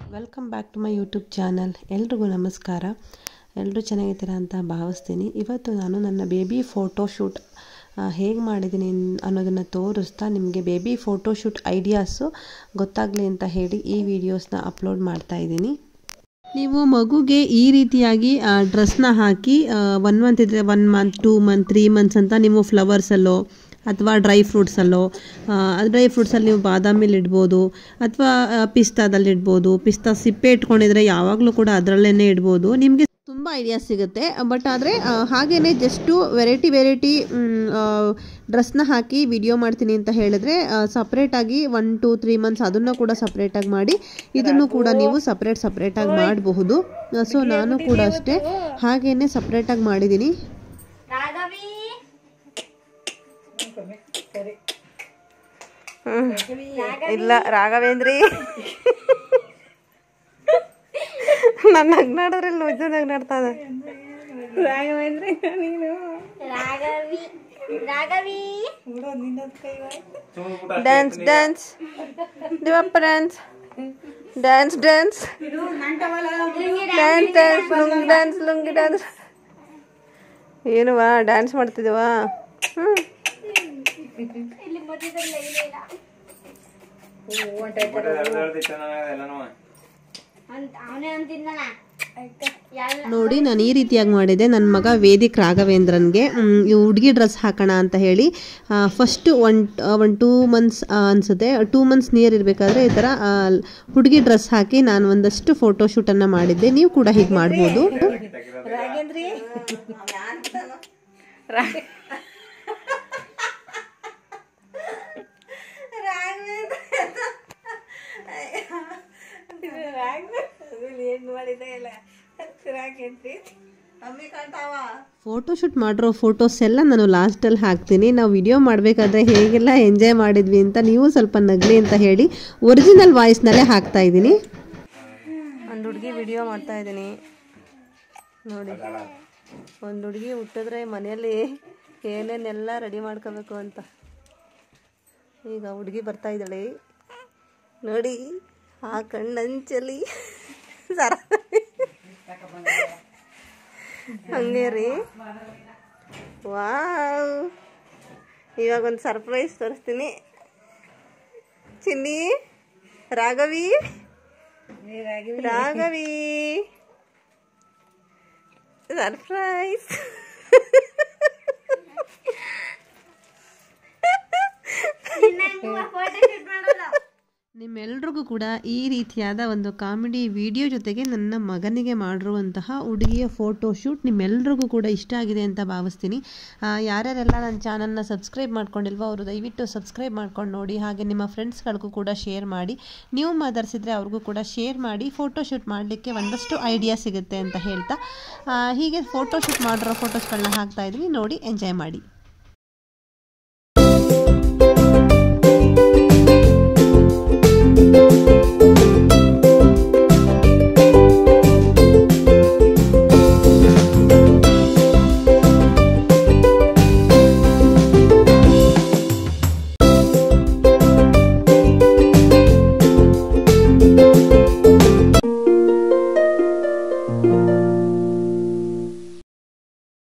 welcome back to my YouTube channel ಎಲ್ರಿಗೂ ನಮಸ್ಕಾರ ಎಲ್ಲರೂ ಚೆನ್ನಾಗಿದ್ದೀರಾ ಅಂತ ಭಾವಿಸ್ತೀನಿ ಇವತ್ತು ನಾನು ನನ್ನ ಬೇಬಿ ಫೋಟೋಶೂಟ್ ಹೇಗೆ ಮಾಡಿದ್ದೀನಿ ಅನ್ನೋದನ್ನು ತೋರಿಸ್ತಾ ನಿಮಗೆ ಬೇಬಿ ಫೋಟೋಶೂಟ್ ಐಡಿಯಾಸು ಗೊತ್ತಾಗಲಿ ಅಂತ ಹೇಳಿ ಈ ವಿಡಿಯೋಸ್ನ ಅಪ್ಲೋಡ್ ಮಾಡ್ತಾ ಇದ್ದೀನಿ ನೀವು ಮಗುಗೆ ಈ ರೀತಿಯಾಗಿ ಡ್ರೆಸ್ನ ಹಾಕಿ ಒನ್ ಮಂತ್ ಇದ್ದರೆ one month two month three months ಅಂತ ನೀವು ಫ್ಲವರ್ಸಲ್ಲೋ ಅಥವಾ ಡ್ರೈ ಫ್ರೂಟ್ಸಲ್ಲೋ ಡ್ರೈ ಫ್ರೂಟ್ಸಲ್ಲಿ ನೀವು ಬಾದಾಮಿಲಿ ಇಡ್ಬೋದು ಅಥವಾ ಪಿಸ್ತಾದಲ್ಲಿ ಇಡ್ಬೋದು ಪಿಸ್ತಾ ಸಿಪ್ಪೆ ಇಟ್ಕೊಂಡಿದ್ರೆ ಯಾವಾಗಲೂ ಕೂಡ ಅದರಲ್ಲೇ ಇಡ್ಬೋದು ನಿಮಗೆ ತುಂಬ ಐಡಿಯಾಸ್ ಸಿಗುತ್ತೆ ಬಟ್ ಆದರೆ ಹಾಗೇ ಜಸ್ಟು ವೆರೈಟಿ ವೆರೈಟಿ ಡ್ರೆಸ್ನ ಹಾಕಿ ವಿಡಿಯೋ ಮಾಡ್ತೀನಿ ಅಂತ ಹೇಳಿದ್ರೆ ಸಪ್ರೇಟಾಗಿ ಒನ್ ಟು ತ್ರೀ ಮಂತ್ಸ್ ಅದನ್ನು ಕೂಡ ಸಪ್ರೇಟಾಗಿ ಮಾಡಿ ಇದನ್ನು ಕೂಡ ನೀವು ಸಪ್ರೇಟ್ ಸಪ್ರೇಟಾಗಿ ಮಾಡಬಹುದು ಸೊ ನಾನು ಕೂಡ ಅಷ್ಟೇ ಹಾಗೇನೆ ಸಪ್ರೇಟಾಗಿ ಮಾಡಿದ್ದೀನಿ ರಾಘವಿ ಇಲ್ಲ ರಾಘವೇಂದ್ರಿ ನನ್ನ ನಗ್ನಾಡಿದ್ರೆ ನುಜ್ಜು ನಗ್ನಾಡ್ತಾ ಇದೆ ರಾಘವಿ ರಾಘವಿ ಡ್ಯಾನ್ಸ್ ಡ್ಯಾನ್ಸ್ ದಿವಪ್ಪ dance dance dance dance dance lungi dance lungi dance ಏನುವಾ ಡ್ಯಾನ್ಸ್ ಮಾಡ್ತಿದ್ದೀವಾ ಹ್ಞೂ ಇಲ್ಲಿ ಮಧ್ಯದಲ್ಲಿ ಇಲ್ಲ ಇಲ್ಲ ಅಂತ ಅವನೇ ಅಂತಿದ್ದಾನ ನೋಡಿ ನಾನು ಈ ರೀತಿಯಾಗಿ ಮಾಡಿದೆ ನನ್ನ ಮಗ ವೇದಿಕ್ ರಾಘವೇಂದ್ರನ್ಗೆ ಈ ಹುಡುಗಿ ಡ್ರೆಸ್ ಹಾಕೋಣ ಅಂತ ಹೇಳಿ first one one two months ಅನಿಸುತ್ತೆ ಟೂ ಮಂತ್ಸ್ ನಿಯರ್ ಇರಬೇಕಾದ್ರೆ ಈ ಥರ ಹುಡುಗಿ ಡ್ರೆಸ್ ಹಾಕಿ ನಾನು ಒಂದಷ್ಟು ಫೋಟೋಶೂಟನ್ನು ಮಾಡಿದ್ದೆ ನೀವು ಕೂಡ ಹೀಗೆ ಮಾಡ್ಬೋದು ಫೋಟೋಶೂಟ್ ಮಾಡಿರೋ ಫೋಟೋಸ್ ಎಲ್ಲ ನಾನು ಲಾಸ್ಟಲ್ಲಿ ಹಾಕ್ತೀನಿ ನಾವು ವಿಡಿಯೋ ಮಾಡಬೇಕಾದ್ರೆ ಹೇಗೆಲ್ಲ ಎಂಜಾಯ್ ಮಾಡಿದ್ವಿ ಅಂತ ನೀವು ಸ್ವಲ್ಪ ನಗಲಿ ಅಂತ ಹೇಳಿ ಒರಿಜಿನಲ್ ವಾಯ್ಸ್ನಲ್ಲೇ ಹಾಕ್ತಾ ಇದ್ದೀನಿ ಒಂದು ಹುಡುಗಿ ವಿಡಿಯೋ ಮಾಡ್ತಾ ಇದ್ದೀನಿ ನೋಡಿ ಒಂದು ಹುಡುಗಿ ಹುಟ್ಟಿದ್ರೆ ಮನೆಯಲ್ಲಿ ಏನೇನೆಲ್ಲ ರೆಡಿ ಮಾಡ್ಕೋಬೇಕು ಅಂತ ಈಗ ಹುಡುಗಿ ಬರ್ತಾ ಇದ್ದಾಳೆ ನೋಡಿ ಆ ಕಣ್ಣಂಚಲಿ ಸರ ಹಂಗೆ ರೀ ವಾವ್ ಇವಾಗ ಒಂದು ಸರ್ಪ್ರೈಸ್ ತೋರಿಸ್ತೀನಿ Chinni Raghavi Raghavi surprise photo shoot ಮಾಡೋದು ನಿಮ್ಮೆಲ್ರಿಗೂ ಕೂಡ ಈ ರೀತಿಯಾದ ಒಂದು ಕಾಮಿಡಿ ವಿಡಿಯೋ ಜೊತೆಗೆ ನನ್ನ ಮಗನಿಗೆ ಮಾಡಿರುವಂತಹ ಹುಡುಗಿಯ ಫೋಟೋ ಶೂಟ್ ನಿಮ್ಮೆಲ್ರಿಗೂ ಕೂಡ ಇಷ್ಟ ಆಗಿದೆ ಅಂತ ಭಾವಿಸ್ತೀನಿ ಆ, ಯಾರ್ಯಾರೆಲ್ಲ ನನ್ನ ಚಾನಲ್ನ ಸಬ್ಸ್ಕ್ರೈಬ್ ಮಾಡ್ಕೊಂಡಿಲ್ವೋ ಅವರು ದಯವಿಟ್ಟು ಸಬ್ಸ್ಕ್ರೈಬ್ ಮಾಡ್ಕೊಂಡು ನೋಡಿ ಹಾಗೆ ನಿಮ್ಮ ಫ್ರೆಂಡ್ಸ್ಗಳಿಗೂ ಕೂಡ ಶೇರ್ ಮಾಡಿ ನೀವು ಮಾತಾಡ್ಸಿದ್ರೆ ಅವ್ರಿಗೂ ಕೂಡ ಶೇರ್ ಮಾಡಿ ಫೋಟೋ ಶೂಟ್ ಮಾಡಲಿಕ್ಕೆ ಒಂದಷ್ಟು ಐಡಿಯಾ ಸಿಗುತ್ತೆ ಅಂತ ಹೇಳ್ತಾ ಆ, ಹೀಗೆ ಫೋಟೋ ಶೂಟ್ ಮಾಡಿರೋ ಫೋಟೋಸ್ಗಳನ್ನ ಹಾಕ್ತಾ ಇದ್ದೀನಿ ನೋಡಿ ಎಂಜಾಯ್ ಮಾಡಿ